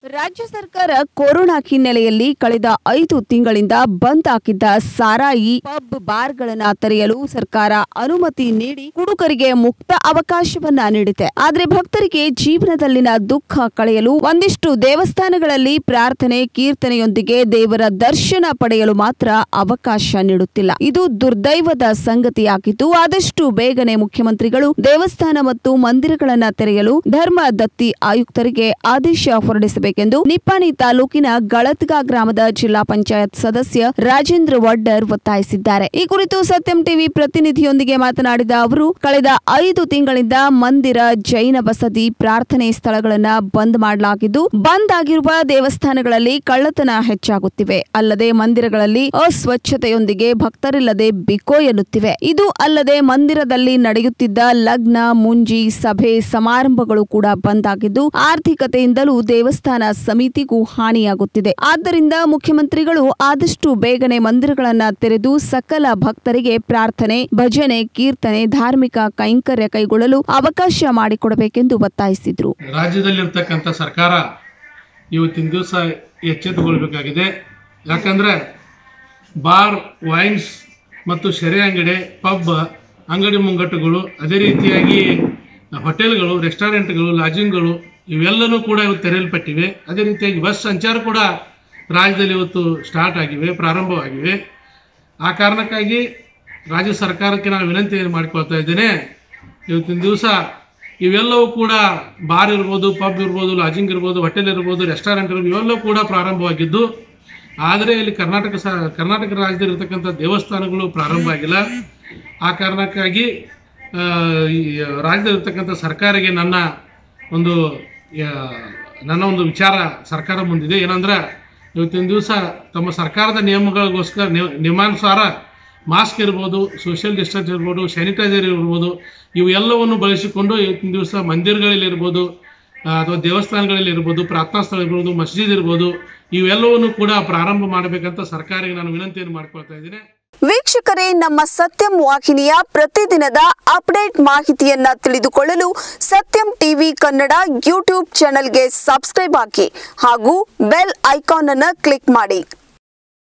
ರಾಜ್ಯ ಸರ್ಕಾರ ಕೊರೋನಾ ಹಿನ್ನೆಲೆಯಲ್ಲಿ ಕಳೆದ ಐದು ತಿಂಗಳಿಂದ ಬಂದ್ ಹಾಕಿದ್ದ ಸಾರಾಯಿ ಪಬ್ ಬಾರ್ಗಳನ್ನ ತೆರೆಯಲು ಸರ್ಕಾರ ಅನುಮತಿ ನೀಡಿ ಕುಡುಕರಿಗೆ ಮುಕ್ತ ಅವಕಾಶವನ್ನ ನೀಡಿದೆ ಆದ್ರೆ ಭಕ್ತರಿಗೆ ಜೀವನದಲ್ಲಿನ ದುಃಖ ಕಳೆಯಲು ಒಂದಿಷ್ಟು ದೇವಸ್ಥಾನಗಳಲ್ಲಿ ಪ್ರಾರ್ಥನೆ ಕೀರ್ತನೆಯೊಂದಿಗೆ ದೇವರ ದರ್ಶನ ಪಡೆಯಲು ಮಾತ್ರ ಅವಕಾಶ ನೀಡುತ್ತಿಲ್ಲ ಇದು ದುರ್ದೈವದ ಸಂಗತಿಯಾಗಿದ್ದು ಆದಷ್ಟು ಬೇಗನೆ ಮುಖ್ಯಮಂತ್ರಿಗಳು ದೇವಸ್ಥಾನ ಮತ್ತು ಮಂದಿರಗಳನ್ನ ತೆರೆಯಲು ಧರ್ಮ ದತ್ತಿ ಆಯುಕ್ತರಿಗೆ ಆದೇಶ ಹೊರಡಿಸಬೇಕೆಂದು ನಿಪ್ಪಾಣಿ ತಾಲೂಕಿನ ಗಳತ್ಗಾ ಗ್ರಾಮದ ಜಿಲ್ಲಾ ಪಂಚಾಯತ್ ಸದಸ್ಯ ರಾಜೇಂದ್ರ ವಡ್ಡರ್ ಒತ್ತಾಯಿಸಿದ್ದಾರೆ ಈ ಕುರಿತು ಸತ್ಯಂ ಟಿವಿ ಪ್ರತಿನಿಧಿಯೊಂದಿಗೆ ಮಾತನಾಡಿದ ಅವರು ಕಳೆದ ಐದು ತಿಂಗಳಿಂದ ಮಂದಿರ ಜೈನ ಬಸದಿ ಪ್ರಾರ್ಥನೆ ಸ್ಥಳಗಳನ್ನ ಬಂದ್ ಮಾಡಲಾಗಿದ್ದು ಬಂದ್ ಆಗಿರುವ ದೇವಸ್ಥಾನಗಳಲ್ಲಿ ಕಳ್ಳತನ ಹೆಚ್ಚಾಗುತ್ತಿವೆ ಅಲ್ಲದೆ ಮಂದಿರಗಳಲ್ಲಿ ಅಸ್ವಚ್ಛತೆಯೊಂದಿಗೆ ಭಕ್ತರಿಲ್ಲದೆ ಬಿಕೋ ಎನ್ನುತ್ತಿವೆ ಇದು ಅಲ್ಲದೆ ಮಂದಿರದಲ್ಲಿ ನಡೆಯುತ್ತಿದ್ದ ಲಗ್ನ ಮುಂಜಿ ಸಭೆ ಸಮಾರಂಭಗಳು ಕೂಡ ಬಂದ್ ಆಗಿದ್ದು ಆರ್ಥಿಕತೆಯಿಂದಲೂ ದೇವಸ್ಥಾನ ಸಮಿತಿಗೂ ಹಾನಿಯಾಗುತ್ತಿದೆ ಆದ್ದರಿಂದ ಮುಖ್ಯಮಂತ್ರಿಗಳು ಆದಷ್ಟು ಬೇಗನೆ ಮಂದಿರಗಳನ್ನ ತೆರೆದು ಸಕಲ ಭಕ್ತರಿಗೆ ಪ್ರಾರ್ಥನೆ ಭಜನೆ ಕೀರ್ತನೆ ಧಾರ್ಮಿಕ ಕೈಂಕರ್ಯ ಕೈಗೊಳ್ಳಲು ಅವಕಾಶ ಮಾಡಿಕೊಡಬೇಕೆಂದು ಒತ್ತಾಯಿಸಿದ್ರು ರಾಜ್ಯದಲ್ಲಿರ್ತಕ್ಕಂಥ ಸರ್ಕಾರ ಇವತ್ತಿನ ದಿವಸ ಎಚ್ಚೆತ್ತುಕೊಳ್ಬೇಕಾಗಿದೆ ಯಾಕಂದರೆ ಬಾರ್ ವೈನ್ಸ್ ಮತ್ತು ಶೆರೆ ಅಂಗಡಿ ಪಬ್ ಅಂಗಡಿ ಮುಂಗಟ್ಟುಗಳು ಅದೇ ರೀತಿಯಾಗಿ ಹೋಟೆಲ್ಗಳು ರೆಸ್ಟೋರೆಂಟ್ಗಳು ಲಾಡ್ಜಿಂಗ್ಗಳು ಇವೆಲ್ಲನೂ ಕೂಡ ಇವತ್ತು ತೆರೆಯಲ್ಪಟ್ಟಿವೆ ಅದೇ ರೀತಿಯಾಗಿ ಬಸ್ ಸಂಚಾರ ಕೂಡ ರಾಜ್ಯದಲ್ಲಿ ಇವತ್ತು ಸ್ಟಾರ್ಟ್ ಆಗಿವೆ ಪ್ರಾರಂಭವಾಗಿವೆ ಆ ಕಾರಣಕ್ಕಾಗಿ ರಾಜ್ಯ ಸರ್ಕಾರಕ್ಕೆ ನಾನು ವಿನಂತಿಯನ್ನು ಮಾಡಿಕೊಳ್ತಾ ಇದ್ದೇನೆ ಇವತ್ತಿನ ದಿವಸ ಇವೆಲ್ಲವೂ ಕೂಡ ಬಾರ್ ಇರ್ಬೋದು ಪಬ್ ಇರ್ಬೋದು ಲಾಡ್ಜಿಂಗ್ ಇರ್ಬೋದು ಹೋಟೆಲ್ ಇರ್ಬೋದು ರೆಸ್ಟೋರೆಂಟ್ ಇರ್ಬೋದು ಇವೆಲ್ಲವೂ ಕೂಡ ಪ್ರಾರಂಭವಾಗಿದ್ದು ಆದರೆ ಇಲ್ಲಿ ಕರ್ನಾಟಕ ಸ ಕರ್ನಾಟಕ ರಾಜ್ಯದಲ್ಲಿರ್ತಕ್ಕಂಥ ದೇವಸ್ಥಾನಗಳು ಪ್ರಾರಂಭ ಆಗಿಲ್ಲ ಆ ಕಾರಣಕ್ಕಾಗಿ ಆ, ಈ ರಾಜ್ಯದಲ್ಲಿರ್ತಕ್ಕಂಥ ಸರ್ಕಾರಿಗೆ ನನ್ನ ಒಂದು ಆ, ನನ್ನ ಒಂದು ವಿಚಾರ ಸರ್ಕಾರ ಮುಂದಿದೆ ಏನಂದ್ರೆ ಇವತ್ತಿನ ದಿವಸ ತಮ್ಮ ಸರ್ಕಾರದ ನಿಯಮಗಳಿಗೋಸ್ಕರ ನಿಯ- ನಿಯಮಾನುಸಾರ ಮಾಸ್ಕ್ ಇರ್ಬೋದು ಸೋಷಿಯಲ್ ಡಿಸ್ಟೆನ್ಸ್ ಇರ್ಬೋದು ಸ್ಯಾನಿಟೈಸರ್ ಇರ್ಬೋದು ಇವೆಲ್ಲವನ್ನು ಬಳಸಿಕೊಂಡು ಇವತ್ತಿನ ದಿವಸ ಮಂದಿರಗಳಲ್ಲಿ ಇರ್ಬೋದು ಆ, ಅಥವಾ ದೇವಸ್ಥಾನಗಳಲ್ಲಿ ಇರ್ಬೋದು ಪ್ರಾರ್ಥನಾ ಸ್ಥಳ ಇರ್ಬೋದು ಮಸ್ಜಿದ್ ಇರ್ಬೋದು ಇವೆಲ್ಲವನ್ನು ಕೂಡ ಪ್ರಾರಂಭ ಮಾಡಬೇಕಂತ ಸರ್ಕಾರಕ್ಕೆ ನಾನು ವಿನಂತಿಯನ್ನು ಮಾಡ್ಕೊಳ್ತಾ ಇದ್ದೀನಿ ವೀಕ್ಷಕರೇ ನಮ್ಮ ಸತ್ಯಂ ವಾಹಿನಿಯ ಪ್ರತಿದಿನದ ಅಪ್ಡೇಟ್ ಮಾಹಿತಿಯನ್ನ ತಿಳಿದುಕೊಳ್ಳಲು ಸತ್ಯಂ ಟಿವಿ ಕನ್ನಡ ಯೂಟ್ಯೂಬ್ ಚಾನೆಲ್ಗೆ ಸಬ್ಸ್ಕ್ರೈಬ್ ಹಾಕಿ ಹಾಗೂ ಬೆಲ್ ಐಕಾನ್ ಅನ್ನು ಕ್ಲಿಕ್ ಮಾಡಿ